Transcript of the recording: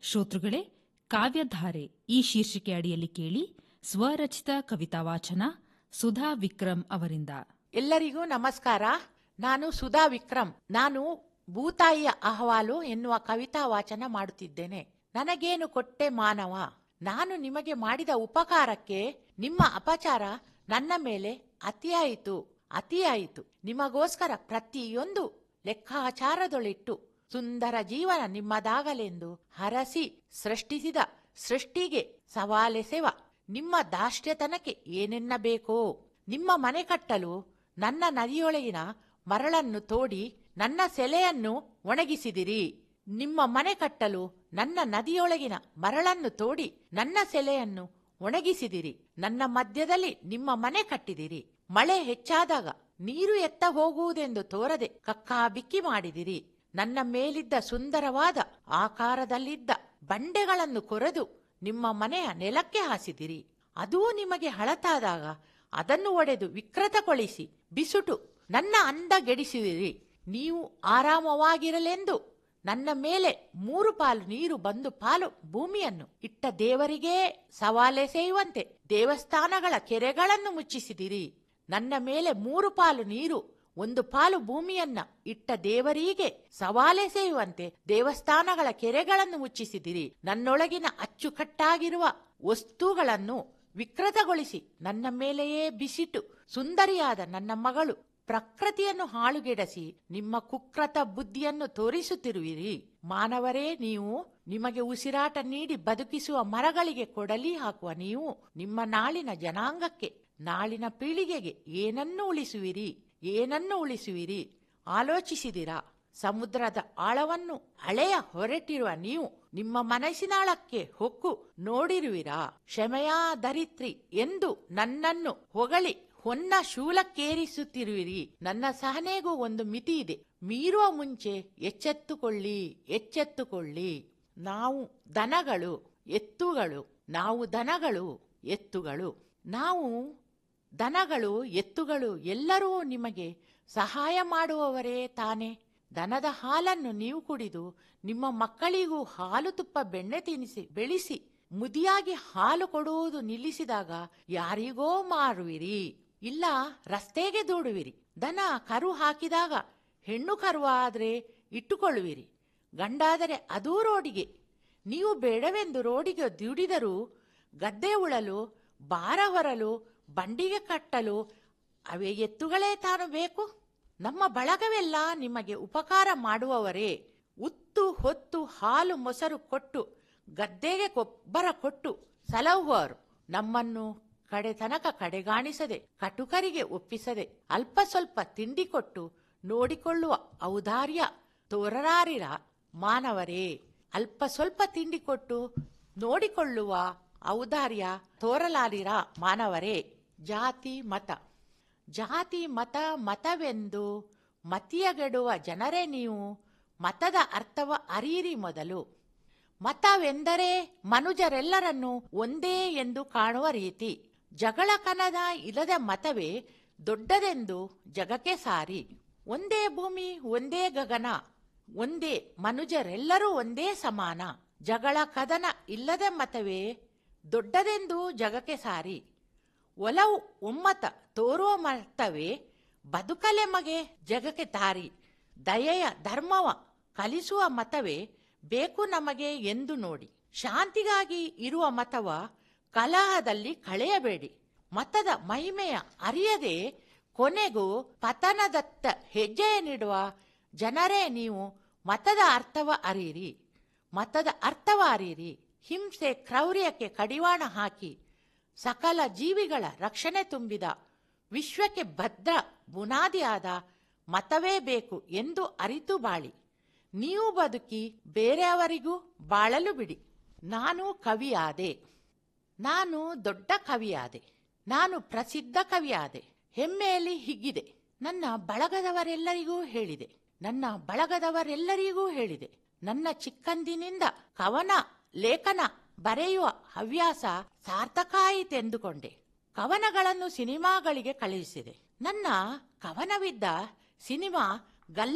ಶ್ರೋತೃಗಳೇ ಕಾವ್ಯಧಾರೆ ಈ ಶೀರ್ಷಿಕೆ ಅಡಿಯಲ್ಲಿ ಕೇಳಿ ಸ್ವರಚಿತ ಕವಿತಾ ವಾಚನ ಸುಧಾ ವಿಕ್ರಮ್ ಅವರಿಂದ ಎಲ್ಲರಿಗೂ ನಮಸ್ಕಾರ ನಾನು ಸುಧಾ ವಿಕ್ರಮ್ ನಾನು ಭೂತಾಯಿಯ ಅಹವಾಲು ಎನ್ನುವ ಕವಿತಾ ವಾಚನ ಮಾಡುತ್ತಿದ್ದೇನೆ ನನಗೇನು ಕೊಟ್ಟೆ ಮಾನವ ನಾನು ನಿಮಗೆ ಮಾಡಿದ ಉಪಕಾರಕ್ಕೆ ನಿಮ್ಮ ಅಪಚಾರ ನನ್ನ ಮೇಲೆ ಅತಿಯಾಯಿತು ಅತಿಯಾಯಿತು ನಿಮಗೋಸ್ಕರ ಪ್ರತಿಯೊಂದು ಲೆಕ್ಕಾಚಾರದೊಳಿಟ್ಟು ಸುಂದರ ಜೀವನ ನಿಮ್ಮದಾಗಲೆಂದು ಹರಸಿ ಸೃಷ್ಟಿಸಿದ ಸೃಷ್ಟಿಗೆ ಸವಾಲೆಸೆವ ನಿಮ್ಮ ದಾಷ್ಟ್ಯತನಕ್ಕೆ ಏನೆನ್ನಬೇಕೋ ನಿಮ್ಮ ಮನೆ ಕಟ್ಟಲು ನನ್ನ ನದಿಯೊಳಗಿನ ಮರಳನ್ನು ತೋಡಿ ನನ್ನ ಸೆಲೆಯನ್ನು ಒಣಗಿಸಿದಿರಿ ನಿಮ್ಮ ಮನೆ ಕಟ್ಟಲು ನನ್ನ ನದಿಯೊಳಗಿನ ಮರಳನ್ನು ತೋಡಿ ನನ್ನ ಸೆಲೆಯನ್ನು ಒಣಗಿಸಿದಿರಿ ನನ್ನ ಮಧ್ಯದಲ್ಲಿ ನಿಮ್ಮ ಮನೆ ಕಟ್ಟಿದಿರಿ ಮಳೆ ಹೆಚ್ಚಾದಾಗ ನೀರು ಎತ್ತ ಹೋಗುವುದೆಂದು ತೋರದೆ ಕಕ್ಕಾಬಿಕ್ಕಿ ಮಾಡಿದಿರಿ ನನ್ನ ಮೇಲಿದ್ದ ಸುಂದರವಾದ ಆಕಾರದಲ್ಲಿದ್ದ ಬಂಡೆಗಳನ್ನು ಕೊರೆದು ನಿಮ್ಮ ಮನೆಯ ನೆಲಕ್ಕೆ ಹಾಸಿದಿರಿ ಅದೂ ನಿಮಗೆ ಹಳತಾದಾಗ ಅದನ್ನು ಒಡೆದು ವಿಕೃತಗೊಳಿಸಿ ಬಿಸುಟು ನನ್ನ ಅಂದಗೆಡಿಸಿದಿರಿ ನೀವು ಆರಾಮವಾಗಿರಲೆಂದು ನನ್ನ ಮೇಲೆ ಮೂರು ಪಾಲು ನೀರು ಬಂದು ಪಾಲು ಭೂಮಿಯನ್ನು ಇಟ್ಟ ದೇವರಿಗೇ ಸವಾಲೆಸೆಯುವಂತೆ ದೇವಸ್ಥಾನಗಳ ಕೆರೆಗಳನ್ನು ಮುಚ್ಚಿಸಿದಿರಿ ನನ್ನ ಮೇಲೆ ಮೂರು ಪಾಲು ನೀರು ಒಂದು ಪಾಲು ಭೂಮಿಯನ್ನ ಇಟ್ಟ ದೇವರಿಗೆ ಸವಾಲೆಸೆಯುವಂತೆ ದೇವಸ್ಥಾನಗಳ ಕೆರೆಗಳನ್ನು ಮುಚ್ಚಿಸಿದಿರಿ ನನ್ನೊಳಗಿನ ಅಚ್ಚುಕಟ್ಟಾಗಿರುವ ವಸ್ತುಗಳನ್ನು ವಿಕೃತಗೊಳಿಸಿ ನನ್ನ ಮೇಲೆಯೇ ಬಿಸಿಟು ಸುಂದರಿಯಾದ ನನ್ನ ಮಗಳು ಪ್ರಕೃತಿಯನ್ನು ಹಾಳುಗೆಡಸಿ ನಿಮ್ಮ ಕುಕ್ರತ ಬುದ್ಧಿಯನ್ನು ತೋರಿಸುತ್ತಿರುವಿರಿ ಮಾನವರೇ ನೀವು ನಿಮಗೆ ಉಸಿರಾಟ ನೀಡಿ ಬದುಕಿಸುವ ಮರಗಳಿಗೆ ಕೊಡಲಿ ಹಾಕುವ ನೀವು ನಿಮ್ಮ ನಾಳಿನ ಜನಾಂಗಕ್ಕೆ ನಾಳಿನ ಪೀಳಿಗೆಗೆ ಏನನ್ನು ಉಳಿಸುವಿರಿ ಏನನ್ನು ಉಳಿಸುವಿರಿ ಆಲೋಚಿಸಿದಿರಾ ಸಮುದ್ರದ ಆಳವನ್ನು ಹಳೆಯ ಹೊರಟಿರುವ ನೀವು ನಿಮ್ಮ ಮನಸ್ಸಿನಾಳಕ್ಕೆ ಹೊಕ್ಕು ನೋಡಿರುವಿರಾ ಕ್ಷಮೆಯಾ ದರಿತ್ರಿ ಎಂದು ನನ್ನನ್ನು ಹೊಗಳಿ ಹೊನ್ನ ಶೂಲಕ್ಕೇರಿಸುತ್ತಿರುವಿರಿ ನನ್ನ ಸಹನೆಗೂ ಒಂದು ಮಿತಿ ಇದೆ ಮೀರುವ ಮುಂಚೆ ಎಚ್ಚೆತ್ತುಕೊಳ್ಳಿ ಎಚ್ಚೆತ್ತುಕೊಳ್ಳಿ ನಾವು ದನಗಳು ಎತ್ತುಗಳು ನಾವು ದನಗಳು ಎತ್ತುಗಳು ನಾವು ದನಗಳು ಎತ್ತುಗಳು ಎಲ್ಲರೂ ನಿಮಗೆ ಸಹಾಯ ಮಾಡುವವರೇ ತಾನೆ ದನದ ಹಾಲನ್ನು ನೀವು ಕುಡಿದು ನಿಮ್ಮ ಮಕ್ಕಳಿಗೂ ಹಾಲು ತುಪ್ಪ ಬೆಣ್ಣೆ ತಿನ್ನಿಸಿ ಬೆಳೆಸಿ ಮುದಿಯಾಗಿ ಹಾಲು ಕೊಡುವುದು ನಿಲ್ಲಿಸಿದಾಗ ಯಾರಿಗೋ ಮಾರುವಿರಿ ಇಲ್ಲ ರಸ್ತೆಗೆ ದೂಡುವಿರಿ ದನ ಕರು ಹಾಕಿದಾಗ ಹೆಣ್ಣು ಕರುವಾದರೆ ಇಟ್ಟುಕೊಳ್ಳುವಿರಿ ಗಂಡಾದರೆ ಅದೂ ರೋಡಿಗೆ ನೀವು ಬೇಡವೆಂದು ರೋಡಿಗೆ ದುಡಿದರೂ ಗದ್ದೆ ಉಳಲು ಬಾರ ಹೊರಲು ಬಂಡಿಗೆ ಕಟ್ಟಲು ಅವೇ ಎತ್ತುಗಳೇ ತಾನು ಬೇಕು ನಮ್ಮ ಬಳಗವೆಲ್ಲ ನಿಮಗೆ ಉಪಕಾರ ಮಾಡುವವರೇ ಉತ್ತು ಹೊತ್ತು ಹಾಲು ಮೊಸರು ಕೊಟ್ಟು ಗದ್ದೆಗೆ ಗೊಬ್ಬರ ಕೊಟ್ಟು ಸಲಹುವರು ನಮ್ಮನ್ನು ಕಡೆ ತನಕ ಕಡೆಗಾಣಿಸದೆ ಕಟುಕರಿಗೆ ಒಪ್ಪಿಸದೆ ಅಲ್ಪ ಸ್ವಲ್ಪ ತಿಂಡಿ ಕೊಟ್ಟು ನೋಡಿಕೊಳ್ಳುವ ಔದಾರ್ಯ ತೋರರಾರಿರ ಮಾನವರೇ ಅಲ್ಪ ಸ್ವಲ್ಪ ತಿಂಡಿ ಕೊಟ್ಟು ನೋಡಿಕೊಳ್ಳುವ ಔದಾರ್ಯ ತೋರಲಾರಿರ ಮಾನವರೇ ಜಾತಿ ಮತ ಜಾತಿ ಮತ ಮತವೆಂದು ಮತಿಯಗೆಡುವ ಜನರೇ ನೀವು ಮತದ ಅರ್ಥವ ಅರೀರಿ ಮೊದಲು ಮತವೆಂದರೆ ಮನುಜರೆಲ್ಲರನ್ನು ಒಂದೇ ಎಂದು ಕಾಣುವ ರೀತಿ ಜಗಳ ಕನದ ಇಲ್ಲದ ಮತವೇ ದೊಡ್ಡದೆಂದು ಜಗಕ್ಕೆ ಸಾರಿ ಒಂದೇ ಭೂಮಿ ಒಂದೇ ಗಗನ ಒಂದೇ ಮನುಜರೆಲ್ಲರೂ ಒಂದೇ ಸಮಾನ ಜಗಳ ಕದನ ಇಲ್ಲದ ಮತವೇ ದೊಡ್ಡದೆಂದು ಜಗಕ್ಕೆ ಸಾರಿ ಒಲವು ಒಮ್ಮತ ತೋರುವ ಮತವೇ ಬದುಕಲೆ ಮಗೆ ಜಗಕ್ಕೆ ತಾರಿ ದಯೆಯ ಧರ್ಮವ ಕಲಿಸುವ ಮತವೇ ಬೇಕು ನಮಗೆ ಎಂದು ನೋಡಿ ಶಾಂತಿಗಾಗಿ ಇರುವ ಮತವ ಕಲಹದಲ್ಲಿ ಕಳೆಯಬೇಡಿ ಮತದ ಮಹಿಮೆಯ ಅರಿಯದೆ ಕೊನೆಗೂ ಪತನದತ್ತ ಹೆಜ್ಜೆಯ ನೀಡುವ ಜನರೇ ನೀವು ಮತದ ಅರ್ಥವ ಅರಿಯಿರಿ ಮತದ ಅರ್ಥವ ಅರಿಯಿರಿ ಹಿಂಸೆ ಕ್ರೌರ್ಯಕ್ಕೆ ಕಡಿವಾಣ ಹಾಕಿ ಸಕಲ ಜೀವಿಗಳ ರಕ್ಷಣೆ ತುಂಬಿದ ವಿಶ್ವಕ್ಕೆ ಭದ್ರ ಬುನಾದಿಯಾದ ಮತವೇ ಬೇಕು ಎಂದು ಅರಿತು ಬಾಳಿ ನೀವು ಬದುಕಿ ಬೇರೆಯವರಿಗೂ ಬಾಳಲು ಬಿಡಿ ನಾನು ಕವಿಯಾದೆ ನಾನು ದೊಡ್ಡ ಕವಿಯಾದೆ ನಾನು ಪ್ರಸಿದ್ಧ ಕವಿಯಾದೆ ಹೆಮ್ಮೆಯಲ್ಲಿ ಹಿಗ್ಗಿದೆ ನನ್ನ ಬಳಗದವರೆಲ್ಲರಿಗೂ ಹೇಳಿದೆ ನನ್ನ ಬಳಗದವರೆಲ್ಲರಿಗೂ ಹೇಳಿದೆ ನನ್ನ ಚಿಕ್ಕಂದಿನಿಂದ ಕವನ ಲೇಖನ ಬರೆಯುವ ಹವ್ಯಾಸ ಸಾರ್ಥಕ ಆಯಿತೆಂದುಕೊಂಡೆ ಕವನಗಳನ್ನು ಸಿನಿಮಾಗಳಿಗೆ ಕಳುಹಿಸಿದೆ ನನ್ನ ಕವನವಿದ್ದ ಸಿನಿಮಾ ಗಲ್ಲ